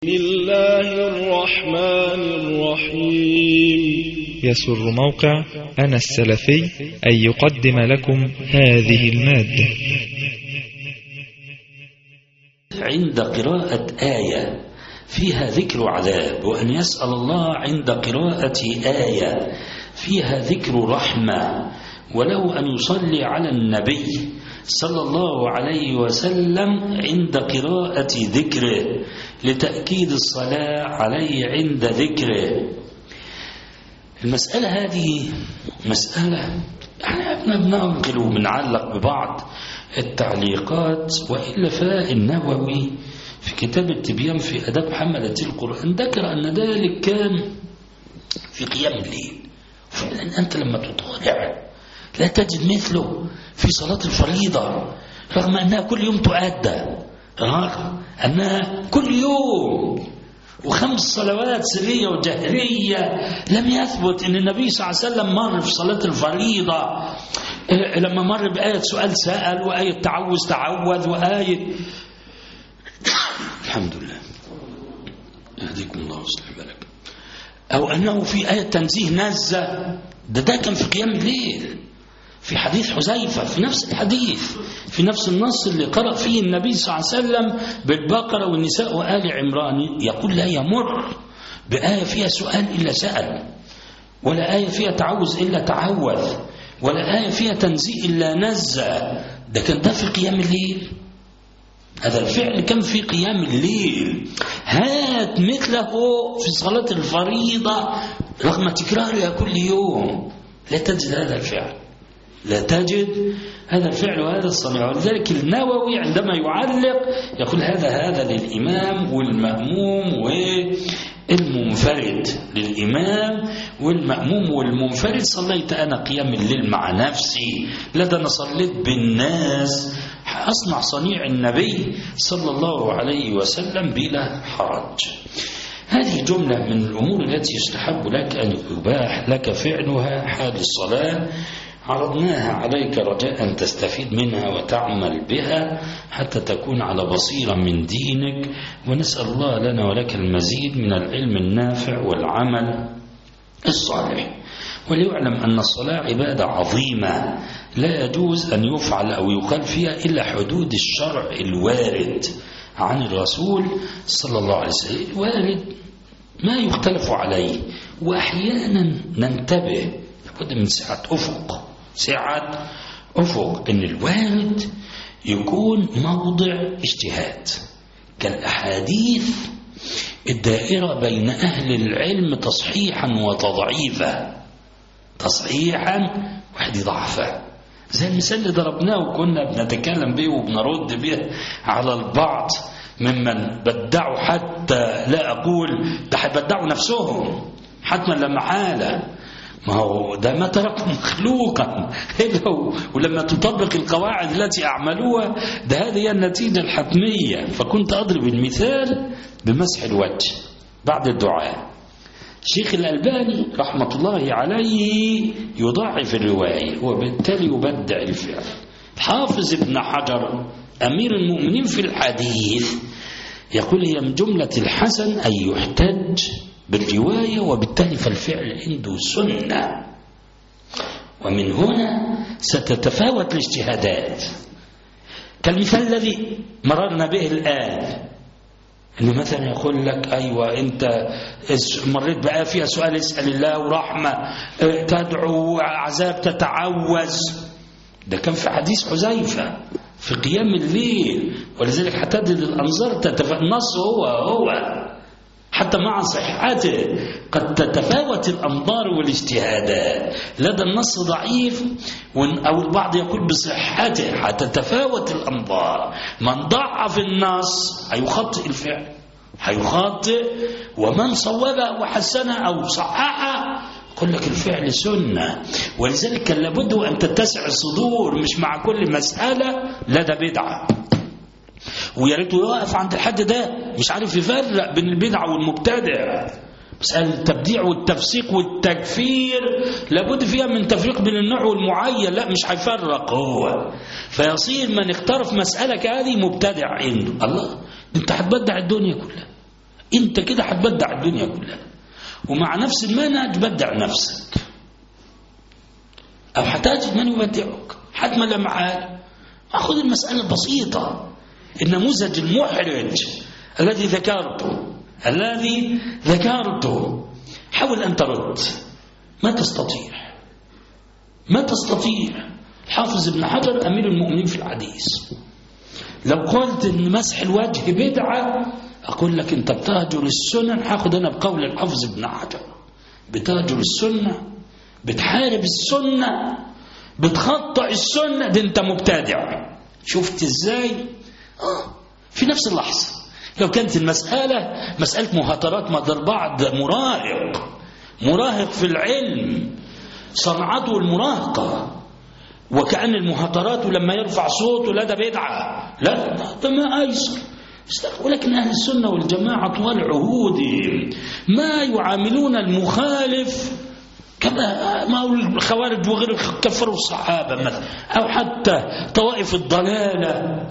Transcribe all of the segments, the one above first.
بسم الله الرحمن الرحيم يسر موقع أنا السلفي أن يقدم لكم هذه المادة عند قراءة آية فيها ذكر عذاب وأن يسأل الله عند قراءة آية فيها ذكر رحمة ولو أن يصلي على النبي صلى الله عليه وسلم عند قراءة ذكره لتأكيد الصلاة عليه عند ذكره المسألة هذه مسألة احنا بننقل وبنعلق ببعض التعليقات وإلا فالنووي في كتاب التبيان في أداب حملة القرآن ذكر أن ذلك كان في قيام الليل فعلا أنت لما تطالع لا تجد مثله في صلاة الفريضة رغم أنها كل يوم تؤدى رغم أنها كل يوم وخمس صلوات سرية وجهرية لم يثبت أن النبي صلى الله عليه وسلم مر في صلاة الفريضة لما مر بآية سؤال سأل وآية تعوذ تعوذ وآية الحمد لله يهديكم الله ويصلح بالك أو أنه في آية تنزيه نزة ده ده كان في قيام الليل في حديث حذيفة في نفس الحديث في نفس النص اللي قرأ فيه النبي صلى الله عليه وسلم بالبقرة والنساء وآل عمران يقول لا يمر بآية فيها سؤال إلا سأل ولا آية فيها تعوذ إلا تعوذ ولا آية فيها تنزيه إلا نزى ده كان ده في قيام الليل هذا الفعل كان في قيام الليل هات مثله في صلاة الفريضة رغم تكرارها كل يوم لا تجد هذا الفعل لا تجد هذا الفعل وهذا الصنيع ولذلك النووي عندما يعلق يقول هذا هذا للإمام والمأموم والمنفرد للإمام والمأموم والمنفرد صليت أنا قيام الليل مع نفسي لا أنا صليت بالناس أصنع صنيع النبي صلى الله عليه وسلم بلا حرج هذه جملة من الأمور التي يستحب لك أن يباح لك فعلها حال الصلاة عرضناها عليك رجاء أن تستفيد منها وتعمل بها حتى تكون على بصيرة من دينك ونسأل الله لنا ولك المزيد من العلم النافع والعمل الصالح وليعلم أن الصلاة عبادة عظيمة لا يجوز أن يفعل أو يقال فيها إلا حدود الشرع الوارد عن الرسول صلى الله عليه وسلم وارد ما يختلف عليه وأحيانا ننتبه لابد من سعة أفق سعة أفق أن الوارد يكون موضع اجتهاد كالأحاديث الدائرة بين أهل العلم تصحيحا وتضعيفا تصحيحا واحد ضعفا زي المثال اللي ضربناه وكنا بنتكلم به وبنرد به على البعض ممن بدعوا حتى لا أقول ده هيبدعوا نفسهم حتما لما حالة ما هو ده ما ترك مخلوقا ولما تطبق القواعد التي أعملوها ده هذه هي النتيجة الحتمية فكنت أضرب المثال بمسح الوجه بعد الدعاء الشيخ الألباني رحمة الله عليه يضعف الرواية وبالتالي يبدع الفعل حافظ ابن حجر أمير المؤمنين في الحديث يقول هي من جملة الحسن أن يحتج بالرواية وبالتالي فالفعل عنده سنة ومن هنا ستتفاوت الاجتهادات كالمثال الذي مررنا به الآن انه مثلا يقول لك ايوه انت مريت بقى فيها سؤال اسال الله ورحمه تدعو عذاب تتعوذ ده كان في حديث حذيفه في قيام الليل ولذلك هتجد الانظار تتف... النص هو هو حتى مع صحته قد تتفاوت الأنظار والاجتهادات لدى النص ضعيف أو البعض يقول بصحته هتتفاوت الأنظار من ضعف النص هيخطئ الفعل هيخطئ ومن صوبه وحسنه أو صححه يقول لك الفعل سنة ولذلك كان لابد أن تتسع الصدور مش مع كل مسألة لا ده بدعة ويا ريته يقف عند الحد ده مش عارف يفرق بين البدعة والمبتدع مسألة التبديع والتفسيق والتكفير لابد فيها من تفريق بين النوع والمعين لا مش هيفرق هو فيصير من اختار في مسألة كهذه مبتدع عنده الله انت هتبدع الدنيا كلها انت كده هتبدع الدنيا كلها ومع نفس المنهج بدع نفسك او هتجد من يبدعك حتما لا محال اخذ المساله بسيطه النموذج المحرج الذي ذكرته الذي ذكرته حاول ان ترد ما تستطيع ما تستطيع حافظ ابن حجر امير المؤمنين في الحديث لو قلت ان مسح الوجه بدعه اقول لك انت بتهجر السنن هاخد انا بقول الحافظ ابن حجر بتهجر السنه بتحارب السنه بتخطئ السنه ده انت مبتدع شفت ازاي آه في نفس اللحظه لو كانت المساله مساله مهاترات مدار بعض مراهق مراهق في العلم صنعته المراهقه وكأن المهاترات لما يرفع صوته لا ده بدعة لا ده ما أيسر ولكن أهل السنة والجماعة طوال عهودهم ما يعاملون المخالف كما ما هو الخوارج وغير كفروا الصحابة مثلا أو حتى طوائف الضلالة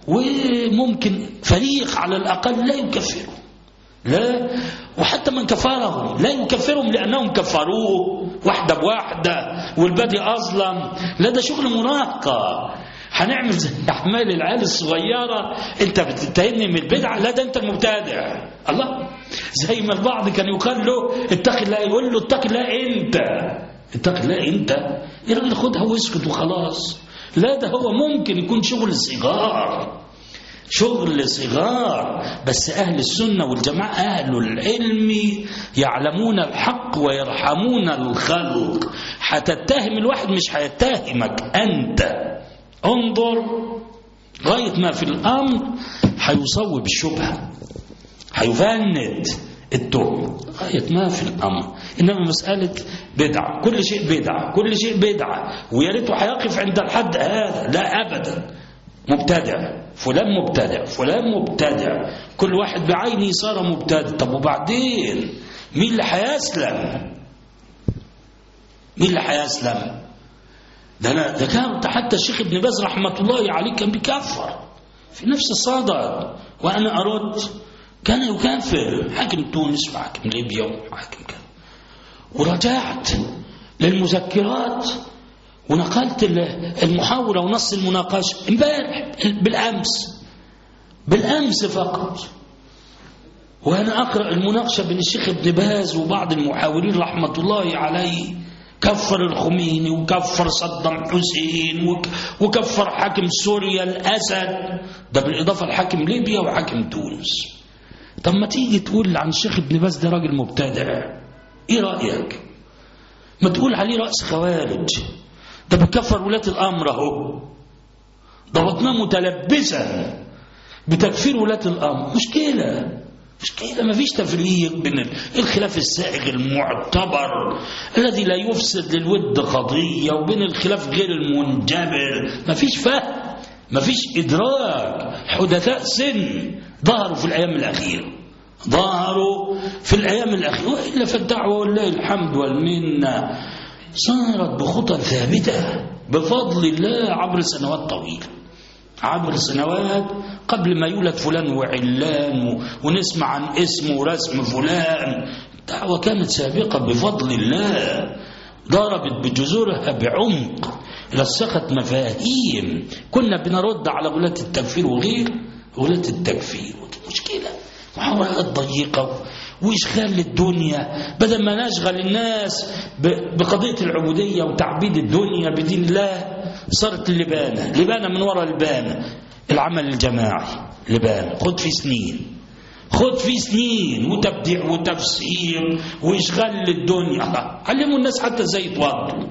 وممكن فريق على الأقل لا يكفره لا وحتى من كفرهم لا يكفرهم لأنهم كفروه واحدة بواحدة والبادي أظلم لا ده شغل مراهقة هنعمل زي أحمال العيال الصغيرة أنت بتتهمني من البدعة لا ده أنت المبتدع الله زي ما البعض كان يقال له اتق الله يقول له اتق الله أنت اتق الله أنت يا راجل خدها واسكت وخلاص لا ده هو ممكن يكون شغل صغار شغل صغار بس أهل السنة والجماعة أهل العلم يعلمون الحق ويرحمون الخلق هتتهم الواحد مش هيتهمك أنت انظر غاية ما في الأمر هيصوب الشبهة هيفند التهم غاية ما في الأمر إنما مسألة بدعة كل شيء بدعة كل شيء بدعة ويا ريته هيقف عند الحد هذا لا أبدا مبتدع فلان مبتدع فلان مبتدع كل واحد بعينه صار مبتدع طب وبعدين مين اللي هيسلم مين اللي هيسلم ده انا ده كان حتى الشيخ ابن باز رحمه الله عليه كان بيكفر في نفس الصدد وانا ارد كان يكفر حاكم تونس وحاكم ليبيا وحاكم كذا ورجعت للمذكرات ونقلت المحاورة ونص المناقشة امبارح بالأمس بالأمس فقط وأنا أقرأ المناقشة بين الشيخ ابن باز وبعض المحاورين رحمة الله عليه كفر الخميني وكفر صدام حسين وكفر حاكم سوريا الأسد ده بالإضافة لحاكم ليبيا وحاكم تونس طب ما تيجي تقول عن الشيخ ابن باز ده راجل مبتدع ايه رأيك ما تقول عليه رأس خوارج ده بكفر ولاة الأمر اهو ضبطناه متلبسا بتكفير ولاة الأمر مشكلة مشكلة ما فيش تفريق بين الخلاف السائغ المعتبر الذي لا يفسد للود قضية وبين الخلاف غير المنجبر ما فيش فهم ما فيش إدراك حدثاء سن ظهروا في الأيام الأخيرة ظهروا في الأيام الأخيرة وإلا فالدعوة والله الحمد والمنة صارت بخطى ثابتة بفضل الله عبر سنوات طويلة عبر سنوات قبل ما يولد فلان وعلان ونسمع عن اسمه ورسم فلان دعوة كانت سابقة بفضل الله ضربت بجذورها بعمق لصقت مفاهيم كنا بنرد على غلاة التكفير وغير غلاة التكفير مشكلة محاولات ضيقة وإشغال للدنيا بدل ما نشغل الناس بقضية العبودية وتعبيد الدنيا بدين الله صارت اللبانة لبانة من وراء البانة العمل الجماعي لبانة خد في سنين خد في سنين وتبديع وتفسير وإشغال للدنيا علموا الناس حتى ازاي يتوضوا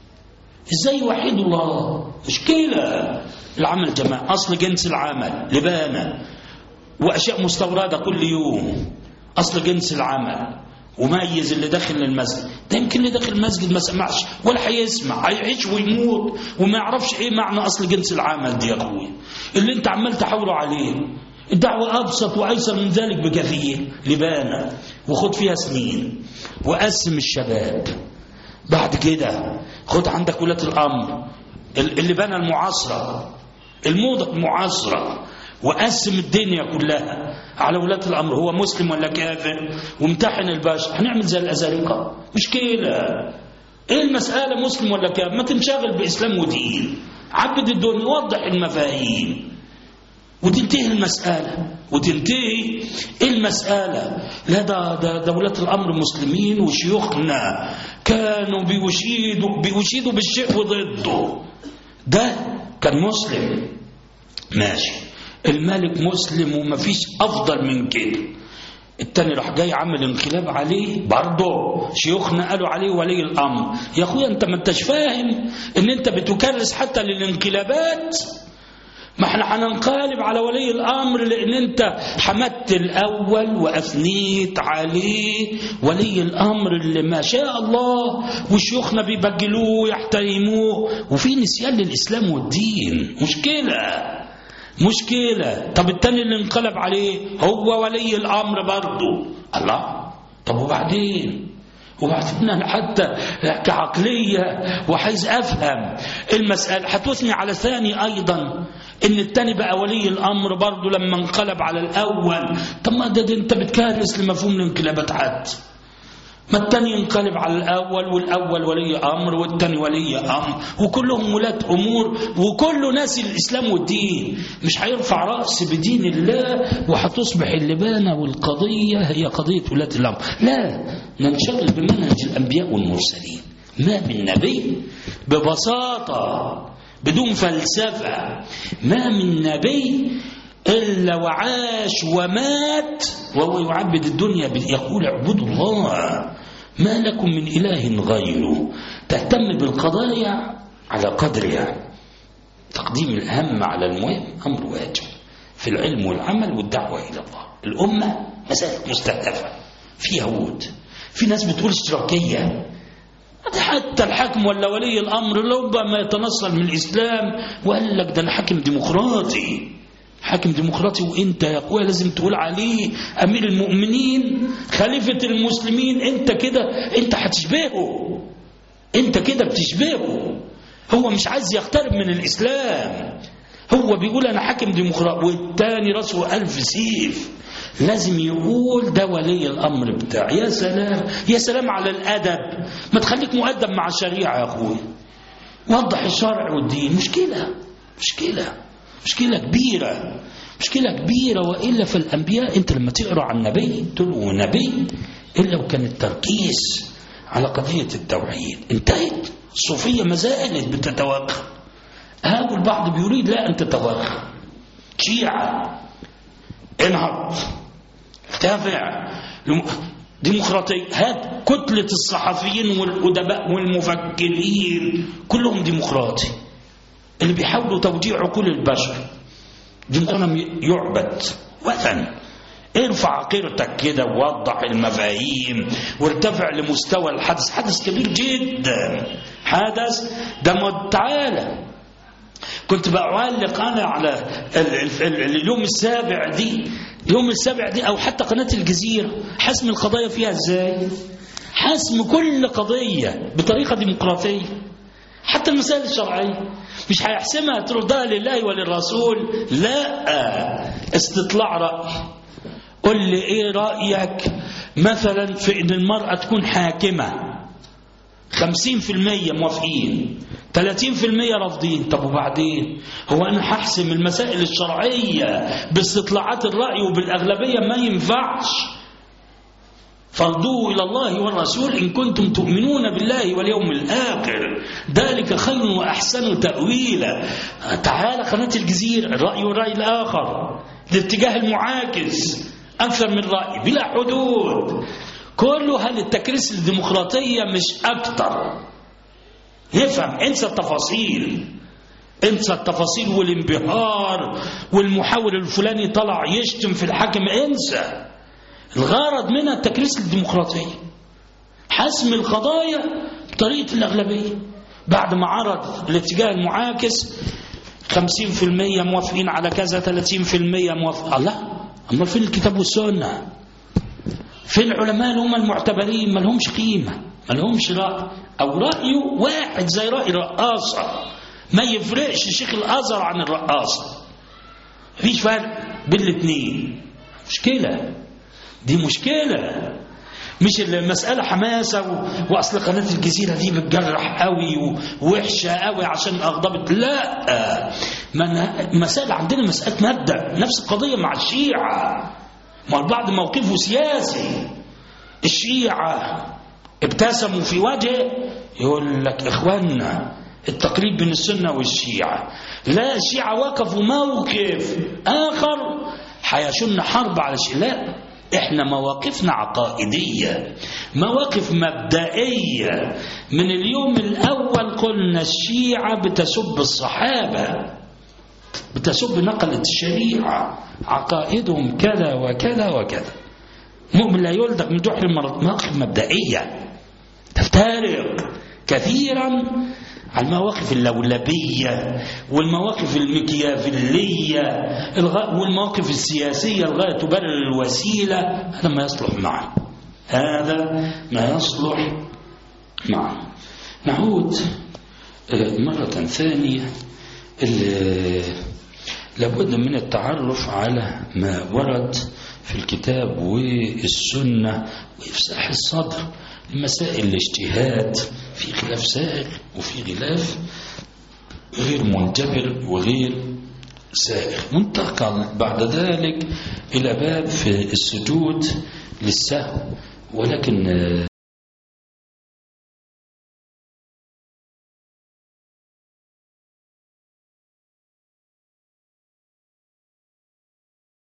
ازاي يوحدوا الله مشكلة العمل الجماعي أصل جنس العمل لبانة وأشياء مستوردة كل يوم أصل جنس العمل وميز اللي داخل المسجد ده يمكن اللي داخل المسجد ما سمعش ولا هيسمع هيعيش ويموت وما يعرفش ايه معنى اصل جنس العمل دي يا اخويا اللي انت عمال تحاوره عليه الدعوة أبسط وأيسر من ذلك بكثير لبانة وخد فيها سنين وقسم الشباب بعد كده خد عندك ولاة الأمر اللبانة المعاصرة الموضة المعاصرة وقسم الدنيا كلها على ولاة الأمر هو مسلم ولا كافر وامتحن البشر هنعمل زي الأزارقة مشكلة ايه المسألة مسلم ولا كافر ما تنشغل بإسلام ودين عبد الدنيا وضح المفاهيم وتنتهي المسألة وتنتهي المسألة لا ده, ده دولة الأمر مسلمين وشيوخنا كانوا بيشيدوا, بيشيدوا بالشيء وضده ده كان مسلم ماشي الملك مسلم ومفيش أفضل من كده التاني راح جاي عامل انقلاب عليه برضه شيوخنا قالوا عليه ولي الامر يا اخويا انت ما انتش فاهم ان انت بتكرس حتى للانقلابات ما احنا هننقلب على ولي الامر لان انت حمدت الاول واثنيت عليه ولي الامر اللي ما شاء الله وشيوخنا بيبجلوه ويحترموه وفي نسيان للاسلام والدين مشكله مشكله طب التاني اللي انقلب عليه هو ولي الامر برضه الله طب وبعدين وبعدين انا حتى كعقليه وعايز افهم المساله هتثني على ثاني ايضا ان التاني بقى ولي الامر برضه لما انقلب على الاول طب ما ده, ده انت بتكرس لمفهوم الانقلابات حد ما التاني ينقلب على الأول والأول ولي أمر والتاني ولي أمر وكلهم ولاة أمور وكله ناس الإسلام والدين مش هيرفع رأس بدين الله وهتصبح اللبانة والقضية هي قضية ولاة الأمر لا ننشغل بمنهج الأنبياء والمرسلين ما من نبي ببساطة بدون فلسفة ما من نبي إلا وعاش ومات وهو يعبد الدنيا يقول اعبدوا الله ما لكم من إله غيره تهتم بالقضايا على قدرها تقديم الأهم على المهم أمر واجب في العلم والعمل والدعوة إلى الله الأمة مسألة مستهدفة في يهود في ناس بتقول اشتراكية حتى الحاكم ولا ولي الأمر ربما يتنصل من الإسلام وقال لك ده أنا حاكم ديمقراطي حاكم ديمقراطي وانت يا اخويا لازم تقول عليه امير المؤمنين خليفه المسلمين انت كده انت هتشبهه انت كده بتشبهه هو مش عايز يقترب من الاسلام هو بيقول انا حاكم ديمقراطي والتاني راسه الف سيف لازم يقول ده ولي الامر بتاعي يا سلام يا سلام على الادب ما تخليك مؤدب مع الشريعه يا اخويا وضح الشرع والدين مشكله مشكله مشكلة كبيرة مشكلة كبيرة وإلا فالأنبياء أنت لما تقرأ عن نبي تقول نبي إلا وكان التركيز على قضية التوحيد انتهت الصوفية ما زالت بتتوخى هذا البعض بيريد لا أن تتوخى شيعة انهض ارتفع ديمقراطية هات كتلة الصحفيين والأدباء والمفكرين كلهم ديمقراطي اللي بيحاولوا توجيه عقول البشر دينهم يعبد وثن ارفع قيرتك كده ووضح المفاهيم وارتفع لمستوى الحدث حدث كبير جدا حدث ده تعالى كنت بعلق انا على اليوم السابع دي اليوم السابع دي او حتى قناه الجزيره حسم القضايا فيها ازاي حسم كل قضيه بطريقه ديمقراطيه حتى المسائل الشرعيه مش هيحسمها تردها لله وللرسول لا استطلاع رأي قل لي ايه رأيك مثلا في ان المرأة تكون حاكمة خمسين في المية موافقين ثلاثين في المية رافضين طب وبعدين هو انا هحسم المسائل الشرعية باستطلاعات الرأي وبالأغلبية ما ينفعش فردوه إلى الله والرسول إن كنتم تؤمنون بالله واليوم الآخر ذلك خير وأحسن تأويلا تعالى قناة الجزيرة الرأي والرأي الآخر الاتجاه المعاكس أكثر من رأي بلا حدود كله هل التكريس الديمقراطية مش أكتر يفهم انسى التفاصيل انسى التفاصيل والانبهار والمحاور الفلاني طلع يشتم في الحاكم انسى الغرض منها التكريس الديمقراطية حسم القضايا بطريقة الأغلبية بعد ما عرض الاتجاه المعاكس 50% موافقين على كذا 30% موافق الله أما فين الكتاب والسنة فين العلماء اللي هم المعتبرين ما لهمش قيمة ما لهمش رأي أو رأيه واحد زي رأي رقاصة ما يفرقش شيخ الأزهر عن الرقاصة مفيش فرق بين الاثنين مشكلة دي مشكلة مش المسألة حماسة و... وأصل قناة الجزيرة دي بتجرح قوي و... ووحشة قوي عشان أغضبت لا من... مسألة عندنا مسألة مبدأ نفس القضية مع الشيعة ما البعض موقفه سياسي الشيعة ابتسموا في وجه يقول لك إخواننا التقريب بين السنة والشيعة لا الشيعة وقفوا موقف آخر حيشن حرب على الشيعة لا احنا مواقفنا عقائدية مواقف مبدئية من اليوم الأول قلنا الشيعة بتسب الصحابة بتسب نقلة الشريعة عقائدهم كذا وكذا وكذا مؤمن لا يلدغ من جحر المرض مواقف مبدئية تفترق كثيرا على المواقف اللولبية والمواقف المكيافيلية والمواقف السياسية الغاية تبرر الوسيلة هذا ما يصلح معه هذا ما يصلح معه نعود مرة ثانية لابد من التعرف على ما ورد في الكتاب والسنة وإفساح الصدر لمسائل الاجتهاد في خلاف سائغ وفي خلاف غير منجبر وغير سائغ منتقل بعد ذلك إلى باب في السجود للسهو ولكن